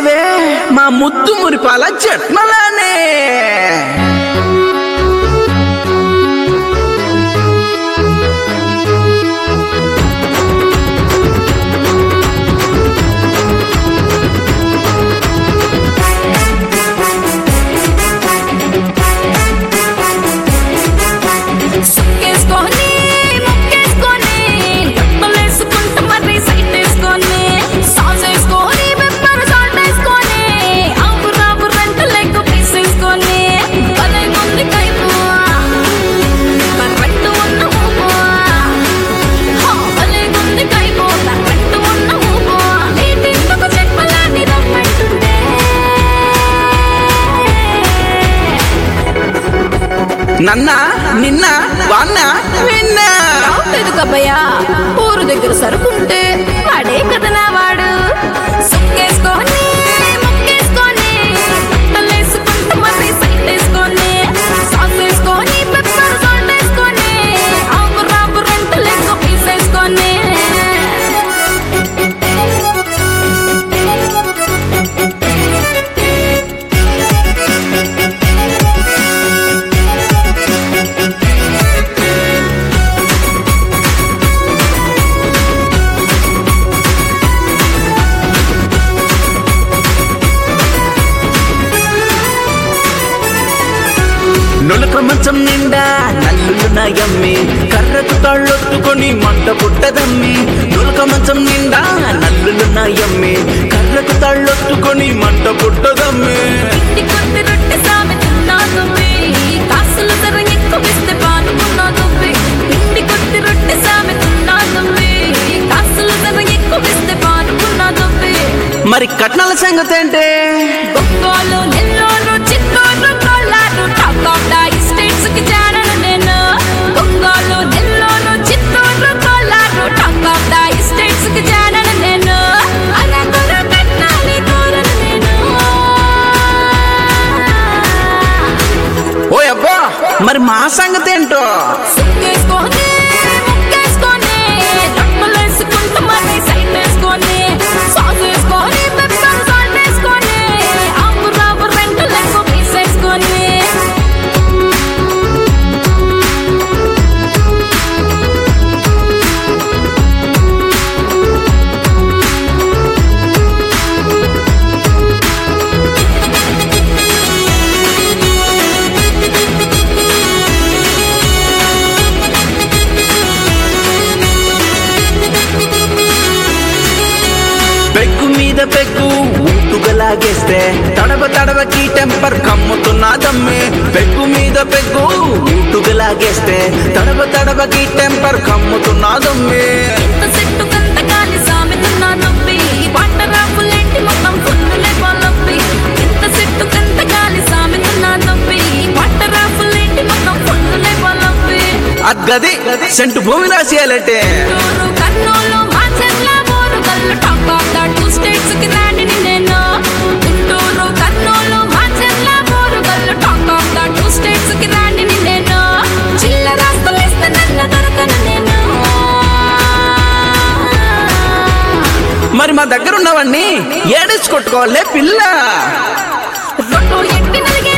వస్తావే మా ముద్దు మురిపాల జట్మలానే సుక్కేసుకొని, ముక్కేసుకొని, డబ్బులేసుకుంటూ మరి సైటేసుకొని, సాసేసుకొని, పెప్పర్ సాల్టేసుకొని, ఆకు రాకు రెంట్ లెక్క పీసేసుకొని, భలే ఉంది కైపు, కరెంటు ఉన్న ఊపు. హా, భలే ఉంది కైపు, కరెంటు ఉన్న ఊపు. నీటింతకు చెప్పలాంటి రమ్మంటుండే. నన్న నిన్న వాన్న విన్న ఎందుకబ్బయ్యా ఊరు దగ్గర సరుకుంటే వాడే కదా నా వాడు సుక్కేసుకొని ముక్కేసుకొని బట్టలేసుకుంటూ మరి సైటేసుకొని సాసేసుకొని పెప్పర్ సాల్ట్ వేసుకొని ఆకు రాకు రెంట్ లెక్క పీసేసుకొని నులక మంచం నిండా నల్లులు నయమ్మి కర్రకు తాళ్ళొత్తుకొని మంట పుట్టదమ్మి నులక మంచం నిండా నల్లులు నయమ్మి కర్రకు తాళ్ళొత్తుకొని మంట పుట్టదమ్మి ఇంటి కొద్ది రొట్టె సామె తిన్నా దుబ్బి కాసులు ధర ఎక్కువిస్తే పానుకున్నా దుబ్బి ఇంటి కొద్ది రొట్టె సామె తిన్నా దుబ్బి కాసులు ధర ఎక్కువిస్తే పానుకున్నా దుబ్బి మరి కట్నాల సంగతి ఏంటి బొక్కోలు Nellore Chittoor Kolar top of the states కి చేరను నేను బొక్కోలు Nellore Chittoor Kolar top of the states కి చేరను నేను అనకులు కట్నాలి కోరను నేను ఓ అబ్బా మరి మా సంగతి ఏంటో సుక్కేసుకొని, ముక్కేసుకొని, డబ్బులేసుకుంటూ మరి సైటేసుకొని, సాసేసుకొని, పెప్పర్ సాల్ట్ వేసుకొని, ఆకు రాకు రెంట్ లెక్క పీసేసుకొని. పెగ్గు మీద పెగ్గు ఊటుగలాగేస్తే తడవ తడవకి టెంపర్ కమ్ముతున్నదమ్మి పెగ్గు మీద పెగ్గు ఊటుగలాగేస్తే తడవ తడవకి టెంపర్ కమ్ముతున్నదమ్మి ఇంత చెట్టు కంత గాలి సామెతున్నా నొప్పి, పంట రాపులేంటి మొత్తం ఫుల్లులే పొలప్పి. ఇంత చెట్టు కంత గాలి సామెతున్నా నొప్పి, పంట రాపులేంటి మొత్తం ఫుల్లులే పొలప్పి. అద్గది సెంటు భూమి రాసేయాలంటే Guntur, Kurnool, Macherla, Orugallu, top of the two states కి రాణిని నేను. Guntur, Kurnool, Macherla, Orugallu, top of the two states కి రాణిని నేను. చిల్లరాస్తులేస్తే నన్ను దొరకను నేను. మరి మా దగ్గర ఉన్నవన్నీ ఏడేసి కొట్టుకోవాలే పిల్ల రొట్టు ఎట్టి నలిగే